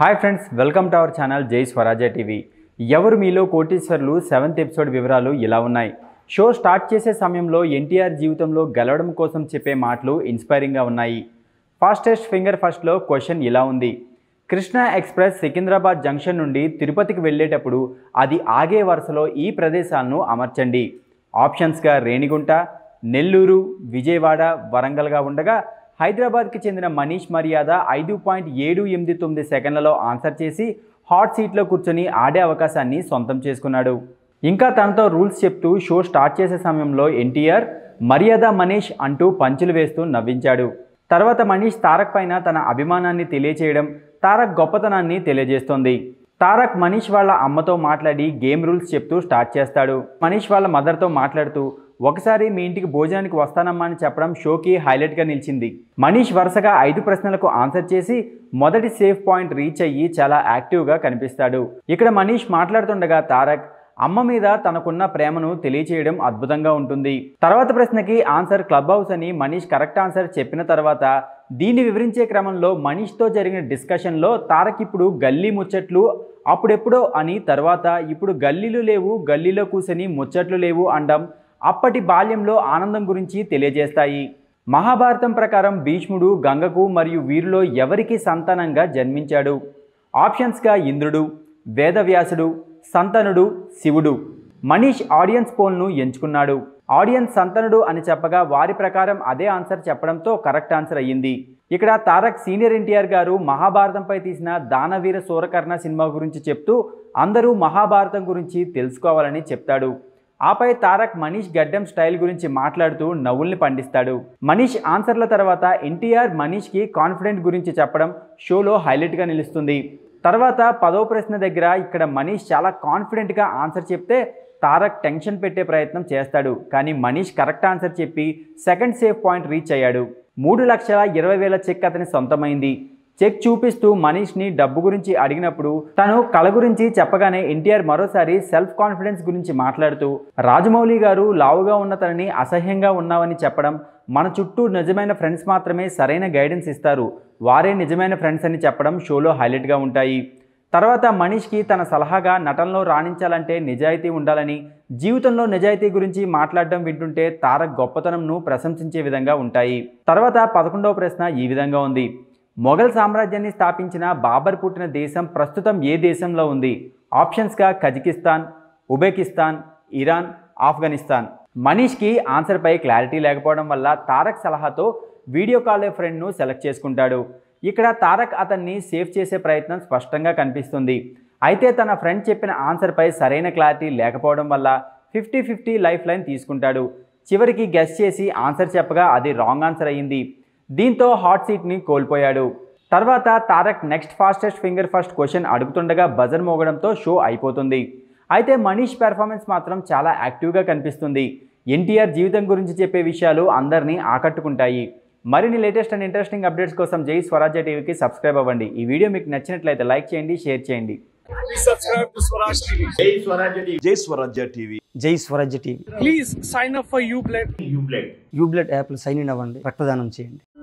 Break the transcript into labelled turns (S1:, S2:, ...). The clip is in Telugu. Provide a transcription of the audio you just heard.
S1: Hi friends welcome to our channel Jai Swarajya TV ఎవరు మీలో కోటీశ్వర్లు సెవెంత్ ఎపిసోడ్ వివరాలు ఇలా ఉన్నాయి షో స్టార్ట్ చేసే సమయంలో ఎన్టీఆర్ జీవితంలో గెలవడం కోసం చెప్పే మాటలు ఇన్స్పైరింగ్గా ఉన్నాయి ఫాస్టెస్ట్ ఫింగర్ ఫస్ట్లో క్వశ్చన్ ఇలా ఉంది కృష్ణా ఎక్స్ప్రెస్ సికింద్రాబాద్ జంక్షన్ నుండి తిరుపతికి వెళ్ళేటప్పుడు అది ఆగే వరుసలో ఈ ప్రదేశాలను అమర్చండి ఆప్షన్స్గా రేణిగుంట నెల్లూరు విజయవాడ వరంగల్గా ఉండగా హైదరాబాద్కి చెందిన మనీష్ మర్యాద ఐదు పాయింట్ ఏడు ఎనిమిది తొమ్మిది సెకండ్లలో ఆన్సర్ చేసి హాట్ సీట్లో కూర్చొని ఆడే అవకాశాన్ని సొంతం చేసుకున్నాడు ఇంకా తనతో రూల్స్ చెప్తూ షో స్టార్ట్ చేసే సమయంలో ఎన్టీఆర్ మర్యాద మనీష్ అంటూ పంచులు వేస్తూ నవ్వించాడు తర్వాత మనీష్ తారక్ పైన తన అభిమానాన్ని తెలియచేయడం తారక్ గొప్పతనాన్ని తెలియజేస్తోంది తారక్ మనీష్ వాళ్ళ అమ్మతో మాట్లాడి గేమ్ రూల్స్ చెప్తూ స్టార్ట్ చేస్తాడు మనీష్ వాళ్ళ మదర్తో మాట్లాడుతూ ఒకసారి మీ ఇంటికి భోజనానికి వస్తానమ్మా అని చెప్పడం షోకి హైలైట్గా నిలిచింది మనీష్ వరుసగా ఐదు ప్రశ్నలకు ఆన్సర్ చేసి మొదటి సేఫ్ పాయింట్ రీచ్ అయ్యి చాలా యాక్టివ్గా కనిపిస్తాడు ఇక్కడ మనీష్ మాట్లాడుతుండగా తారక్ అమ్మ మీద తనకున్న ప్రేమను తెలియచేయడం అద్భుతంగా ఉంటుంది తర్వాత ప్రశ్నకి ఆన్సర్ క్లబ్ హౌస్ అని మనీష్ కరెక్ట్ ఆన్సర్ చెప్పిన తర్వాత దీన్ని వివరించే క్రమంలో మనీష్తో జరిగిన డిస్కషన్లో తారక్ ఇప్పుడు గల్లీ ముచ్చట్లు అప్పుడెప్పుడో అని తర్వాత ఇప్పుడు గల్లీలు లేవు గల్లీలో కూర్చొని ముచ్చట్లు లేవు అండం అప్పటి బాల్యంలో ఆనందం గురించి తెలియజేస్తాయి మహాభారతం ప్రకారం భీష్ముడు గంగకు మరియు వీరిలో ఎవరికి సంతానంగా జన్మించాడు ఆప్షన్స్గా ఇంద్రుడు వేదవ్యాసుడు సంతనుడు శివుడు మనీష్ ఆడియన్స్ పోల్ను ఎంచుకున్నాడు ఆడియన్స్ సంతనుడు అని చెప్పగా వారి ప్రకారం అదే ఆన్సర్ చెప్పడంతో కరెక్ట్ ఆన్సర్ అయ్యింది ఇక్కడ తారక్ సీనియర్ ఎన్టీఆర్ గారు మహాభారతంపై తీసిన దానవీర సూరకర్ణ సినిమా గురించి చెప్తూ అందరూ మహాభారతం గురించి తెలుసుకోవాలని చెప్తాడు ఆపై తారక్ మనీష్ గడ్డం స్టైల్ గురించి మాట్లాడుతూ నవ్వుల్ని పండిస్తాడు మనీష్ ఆన్సర్ల తర్వాత ఎన్టీఆర్ మనీష్కి కాన్ఫిడెంట్ గురించి చెప్పడం షోలో హైలైట్గా నిలుస్తుంది తర్వాత పదో ప్రశ్న దగ్గర ఇక్కడ మనీష్ చాలా కాన్ఫిడెంట్గా ఆన్సర్ చెప్తే తారక్ టెన్షన్ పెట్టే ప్రయత్నం చేస్తాడు కానీ మనీష్ కరెక్ట్ ఆన్సర్ చెప్పి సెకండ్ సేఫ్ పాయింట్ రీచ్ అయ్యాడు మూడు లక్షల ఇరవై వేల చెక్ అతని సొంతమైంది చెక్ చూపిస్తూ మనీష్ని డబ్బు గురించి అడిగినప్పుడు తను కళ గురించి చెప్పగానే ఎన్టీఆర్ మరోసారి సెల్ఫ్ కాన్ఫిడెన్స్ గురించి మాట్లాడుతూ రాజమౌళి గారు లావుగా ఉన్న తనని అసహ్యంగా ఉన్నావని చెప్పడం మన చుట్టూ నిజమైన ఫ్రెండ్స్ మాత్రమే సరైన గైడెన్స్ ఇస్తారు వారే నిజమైన ఫ్రెండ్స్ అని చెప్పడం షోలో హైలైట్గా ఉంటాయి తర్వాత మనీష్కి తన సలహాగా నటనలో రాణించాలంటే నిజాయితీ ఉండాలని జీవితంలో నిజాయితీ గురించి మాట్లాడడం వింటుంటే తారక్ గొప్పతనంను ప్రశంసించే విధంగా ఉంటాయి తర్వాత పదకొండవ ప్రశ్న ఈ విధంగా ఉంది మొఘల్ సామ్రాజ్యాన్ని స్థాపించిన బాబర్ పుట్టిన దేశం ప్రస్తుతం ఏ దేశంలో ఉంది ఆప్షన్స్గా కజకిస్తాన్ ఉబెకిస్తాన్ ఇరాన్ ఆఫ్ఘనిస్తాన్ మనీష్కి ఆన్సర్పై క్లారిటీ లేకపోవడం వల్ల తారక్ సలహాతో వీడియో కాల్ ఫ్రెండ్ను సెలెక్ట్ చేసుకుంటాడు ఇక్కడ తారక్ అతన్ని సేవ్ చేసే ప్రయత్నం స్పష్టంగా కనిపిస్తుంది అయితే తన ఫ్రెండ్ చెప్పిన ఆన్సర్పై సరైన క్లారిటీ లేకపోవడం వల్ల ఫిఫ్టీ ఫిఫ్టీ లైఫ్ లైన్ తీసుకుంటాడు చివరికి గెస్ చేసి ఆన్సర్ చెప్పగా అది రాంగ్ ఆన్సర్ అయ్యింది దీంతో హాట్ సీట్ని కోల్పోయాడు తర్వాత Tarak next fastest finger first question అడుగుతుండగా బజర్ మోగడంతో షో అయిపోతుంది అయితే మనీష్ పెర్ఫార్మెన్స్ మాత్రం చాలా యాక్టివ్గా కనిపిస్తుంది ఎన్టీఆర్ జీవితం గురించి చెప్పే విషయాలు అందరినీ ఆకట్టుకుంటాయి మరిన్ని లేటెస్ట్ అండ్ ఇంట్రెస్టింగ్ అప్డేట్స్ కోసం జై స్వరాజ్య టీవీకి సబ్స్క్రైబ్ అవ్వండి ఈ వీడియో మీకు నచ్చినట్లయితే లైక్ చేయండి షేర్ చేయండి
S2: Please subscribe to Swaraj TV.
S3: జై Swarajya TV Jai Swarajya TV
S4: Jai Swarajya TV
S2: Please sign up for UBLED.
S3: Ublet
S4: Ublet యాప్లో సైన్ ఇన్ అవ్వండి రక్తదానం చేయండి